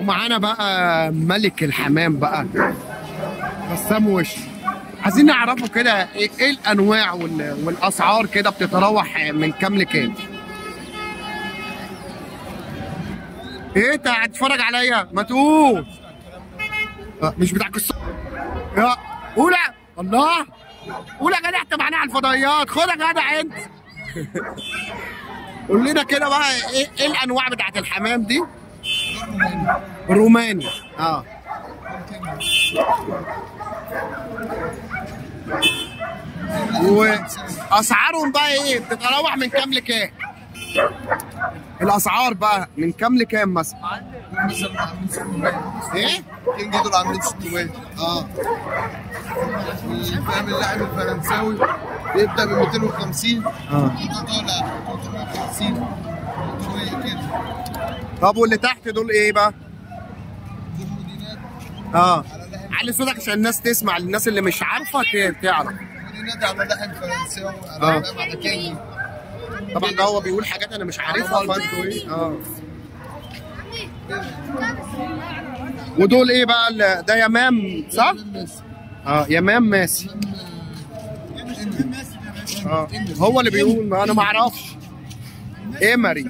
ومعانا بقى ملك الحمام بقى بسام وش عايزين نعرفوا كده ايه إيه الانواع وال- والاسعار كده بتتراوح من كام لكام ايه انت هتتفرج عليا ما تقول آه، مش بتاع قصه يا قول يا- الله قول يا جدع انت معانا على الفضائيات خد يا جدع انت قول لنا كده بقى ايه ايه الانواع بتاعت الحمام دي روماني اه واسعارهم بقى ايه بتتراوح من كام لكام الاسعار بقى من كام لكام مثلا مثلا عاملين 600 ايه كينج دول عاملين 600 اه فاهم اللاعب الفرنساوي بيبدا ب 250 اه طالع 350 300 كده طب واللي تحت دول ايه بقى دول مدينات اه علي صوتك عشان الناس تسمع الناس اللي مش عارفه ت- تعرف مدينات على لاعب فرنساوي آه. على لاعب على كينج طبعا ده هو بيقول حاجات انا مش عارفها فانتوا ايه اه ودول ايه بقى ال- ده يمام صح؟ اه يمام ماسي اه هو اللي بيقول ما انا ما اعرفش ايمري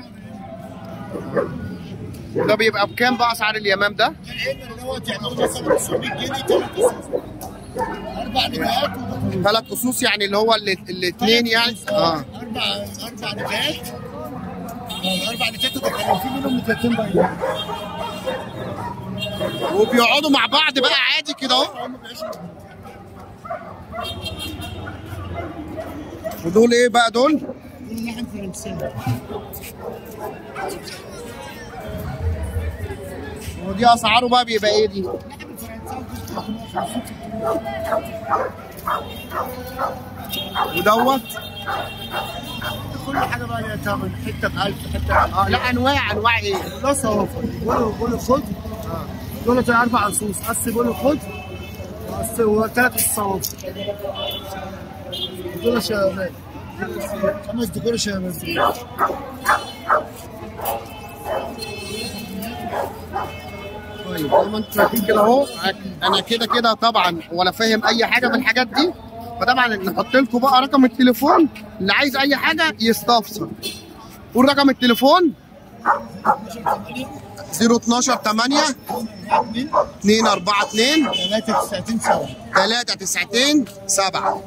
ده بيبقى بكام بقى اسعار اليمام ده؟ دوت يعني هو مثلا 900 جنيه ثلاث قصص اربع نبات ثلاث قصوص يعني اللي هو الاثنين يعني اه اربع اربع نبات اربع نبات وكانوا في منهم نباتين باينين وبيقعدوا مع بعض بقى عادي كده اهو ودول ايه بقى دول؟ دول لحم فرنساوي ودي اسعاره بقى بيبقى ايه دي؟ ودوت كل حاجه بقى ليها ثمن حته ب 1000 حته اه لا انواع انواع ايه؟ لا صوافر بقول بقول خد دول اربع عصوص قص بقول خد وقص وثلاث صوافر دول شباب خمس دكور شباب طيب زي ما انتم شايفين كده اهو انا كده كده طبعا ولا فاهم اي حاجه من الحاجات دي فطبعا نحط لكم بقى رقم التليفون اللي عايز اي حاجه يستفسر قول رقم التليفون 012 8 242 ثلاثة تسعتين سوا 3 7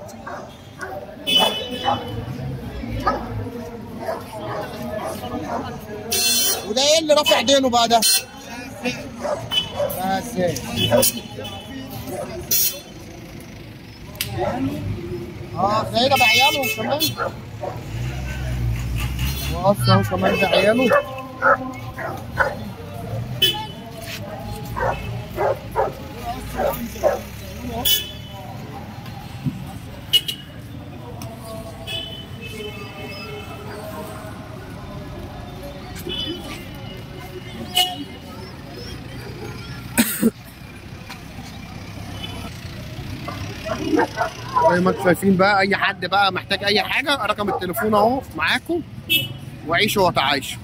وده ايه اللي رافع ديله بقى ده؟ بس اه ده ده بعياله كمان واصلا كمان بعياله زي ما انتم شايفين بقى اي حد بقى محتاج اي حاجه رقم التليفون اهو معاكم وعيشوا وتعايشوا